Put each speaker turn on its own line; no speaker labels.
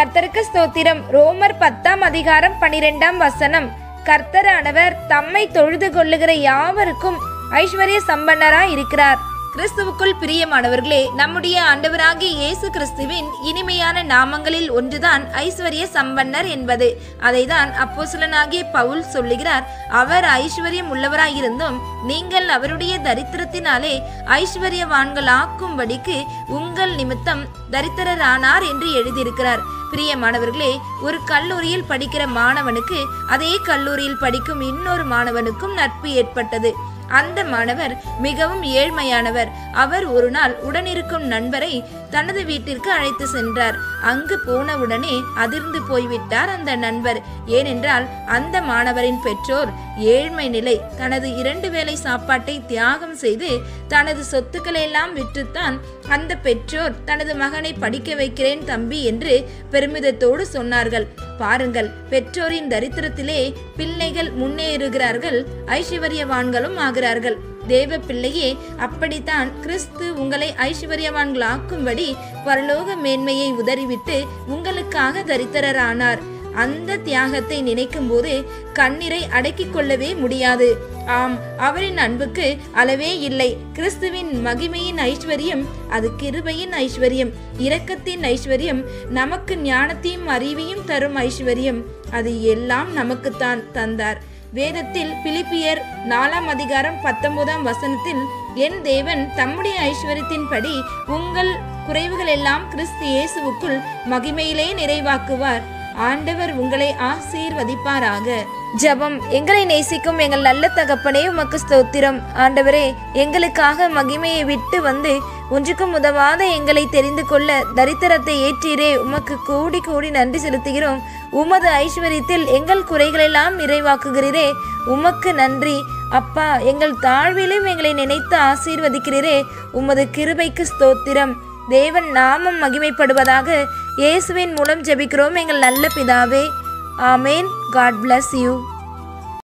கர்த்தருக்கு ஸ்தோத்திரம் ரோமர் பத்தாம் அதிகாரம் பனிரெண்டாம் வசனம் கர்த்தரானவர் தம்மை தொழுது கொள்ளுகிற யாவருக்கும் ஐஸ்வர்ய சம்பன்னராய் இருக்கிறார் கிறிஸ்துவுக்குள் பிரியமானவர்களே நம்முடைய ஆண்டவராகிய இயேசு கிறிஸ்துவின் இனிமையான நாமங்களில் ஒன்றுதான் ஐஸ்வர்ய சம்பன்னர் என்பது அதைதான் அப்போஸ்தலனாகிய பவுல் சொல்லுகிறார் அவர் ஐஸ்வர்யம் உள்ளவராயிருந்தும் நீங்கள் அவருடைய தரித்திரத்தினாலே ஐஸ்வர்யவான்களாக்கும்படிக்கு உங்கள் நிமித்தம் தரித்திரரானார் என்று எழுதியிருக்கிறார் பிரியமானவர்களே ஒரு கல்லூரியில் படிக்கிற மாணவனுக்கு அதே கல்லூரியில் படிக்கும் இன்னொரு மாணவனுக்கும் நட்பு ஏற்பட்டது அந்த மாணவர் மிகவும் ஏழ்மையானவர் அவர் ஒரு நாள் உடனிருக்கும் நண்பரை தனது வீட்டிற்கு அழைத்து சென்றார் அங்கு போனவுடனே அதிர்ந்து போய்விட்டார் அந்த நண்பர் ஏனென்றால் அந்த மாணவரின் பெற்றோர் ஏழ்மை நிலை தனது இரண்டு வேளை சாப்பாட்டை தியாகம் செய்து தனது சொத்துக்களை எல்லாம் விற்றுத்தான் அந்த பெற்றோர் தனது மகனை படிக்க வைக்கிறேன் தம்பி என்று பெருமிதத்தோடு சொன்னார்கள் பாருங்கள் பெற்றோரின் தரித்திரத்திலே பிள்ளைகள் முன்னேறுகிறார்கள் ஐஸ்வர்யவான்களும் ஆகிறார்கள் தேவ பிள்ளையே அப்படித்தான் கிறிஸ்து உங்களை ஐஸ்வர்யவான்களாக்கும்படி பரலோக மேன்மையை உதறிவிட்டு உங்களுக்காக தரித்திரரானார் அந்த தியாகத்தை நினைக்கும் போது கண்ணீரை அடக்கிக் கொள்ளவே முடியாது ஆம் அவரின் அன்புக்கு அளவே இல்லை கிறிஸ்துவின் மகிமையின் ஐஸ்வர்யம் அது கிருபையின் ஐஸ்வர்யம் இரக்கத்தின் ஐஸ்வர்யம் நமக்கு ஞானத்தையும் அறிவையும் தரும் ஐஸ்வர்யம் அது எல்லாம் நமக்குத்தான் தந்தார் வேதத்தில் பிலிப்பியர் நாலாம் அதிகாரம் பத்தொன்பதாம் வசனத்தில் என் தேவன் தம்முடைய ஐஸ்வர்யத்தின்படி உங்கள் குறைவுகள் எல்லாம் கிறிஸ்து இயேசுவுக்குள் மகிமையிலே நிறைவாக்குவார் ஆண்டவர் உங்களை ஆசீர்வதிப்பாராக ஜெபம் எங்களை நேசிக்கும் எங்கள் நல்ல தகப்பனே உமக்கு ஸ்தோத்திரம் ஆண்டவரே எங்களுக்காக மகிமையை விட்டு வந்து ஒன்றுக்கும் உதவாத எங்களை தெரிந்து கொள்ள தரித்திரத்தை ஏற்றீரே உமக்கு கூடி கூடி நன்றி செலுத்துகிறோம் உமது ஐஸ்வர்யத்தில் எங்கள் குறைகளெல்லாம் நிறைவாக்குகிறீரே உமக்கு நன்றி அப்பா எங்கள் தாழ்விலும் எங்களை நினைத்து ஆசீர்வதிக்கிறீரே உமது கிருபைக்கு ஸ்தோத்திரம் தேவன் நாமம் மகிமைப்படுவதாக இயேசுவின் மூலம் ஜெபிக்கிறோம் எங்கள் நல்ல பிதாவே ஆமேன் காட் bless யூ